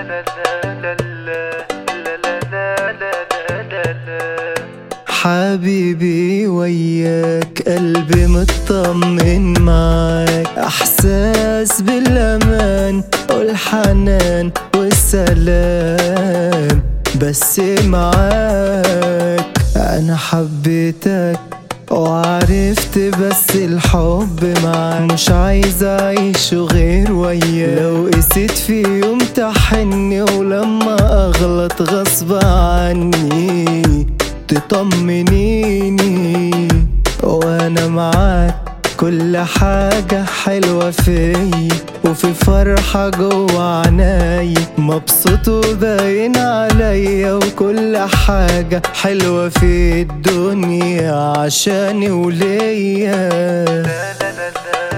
حبيبي وياك قلبي مطمن معاك احساس بالامان والحنان والسلام بس معاك انا حبيتك وعرفت بس الحب معاك مش عايز اعيش غير وياك لو قسيت في يوم تحني ولما اغلط غصب عني تطمنيني وانا معاك كل حاجة حلوة فيا وفي فرحة جوا عناي مبسوط وباين عليا وكل حاجة حلوة في الدنيا عشاني وليا